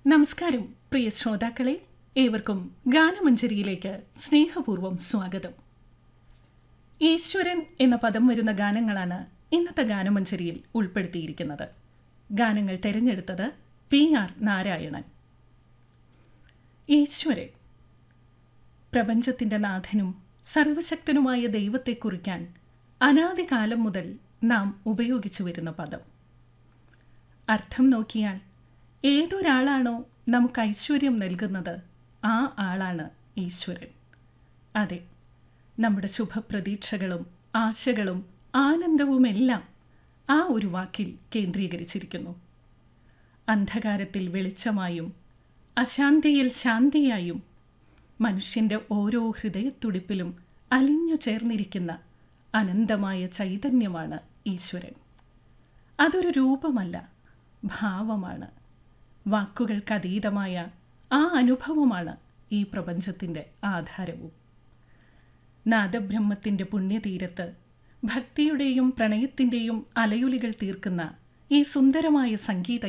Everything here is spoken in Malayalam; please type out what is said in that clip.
നമസ്കാരം പ്രിയ ശ്രോതാക്കളെ ഏവർക്കും ഗാനമഞ്ജരിയിലേക്ക് സ്നേഹപൂർവ്വം സ്വാഗതം ഈശ്വരൻ എന്ന പദം വരുന്ന ഗാനങ്ങളാണ് ഇന്നത്തെ ഗാനമഞ്ജരിയിൽ ഉൾപ്പെടുത്തിയിരിക്കുന്നത് ഗാനങ്ങൾ തിരഞ്ഞെടുത്തത് പി ആർ നാരായണൻ ഈശ്വരൻ പ്രപഞ്ചത്തിന്റെ നാഥനും സർവശക്തനുമായ ദൈവത്തെ കുറിക്കാൻ അനാദികാലം മുതൽ നാം ഉപയോഗിച്ചു വരുന്ന പദം അർത്ഥം നോക്കിയാൽ ഏതൊരാളാണോ നമുക്ക് ഐശ്വര്യം നൽകുന്നത് ആ ആളാണ് ഈശ്വരൻ അതെ നമ്മുടെ ശുഭപ്രതീക്ഷകളും ആശകളും ആനന്ദവുമെല്ലാം ആ ഒരു വാക്കിൽ കേന്ദ്രീകരിച്ചിരിക്കുന്നു അന്ധകാരത്തിൽ വെളിച്ചമായും അശാന്തിയിൽ ശാന്തിയായും മനുഷ്യന്റെ ഓരോ ഹൃദയത്തുടിപ്പിലും അലിഞ്ഞു ചേർന്നിരിക്കുന്ന അനന്തമായ ചൈതന്യമാണ് ഈശ്വരൻ അതൊരു രൂപമല്ല ഭാവമാണ് വാക്കുകൾക്കതീതമായ ആ അനുഭവമാണ് ഈ പ്രപഞ്ചത്തിൻ്റെ ആധാരവും നാദബ്രഹ്മത്തിൻ്റെ പുണ്യതീരത്ത് ഭക്തിയുടെയും പ്രണയത്തിൻ്റെയും അലയൊലികൾ തീർക്കുന്ന ഈ സുന്ദരമായ സംഗീത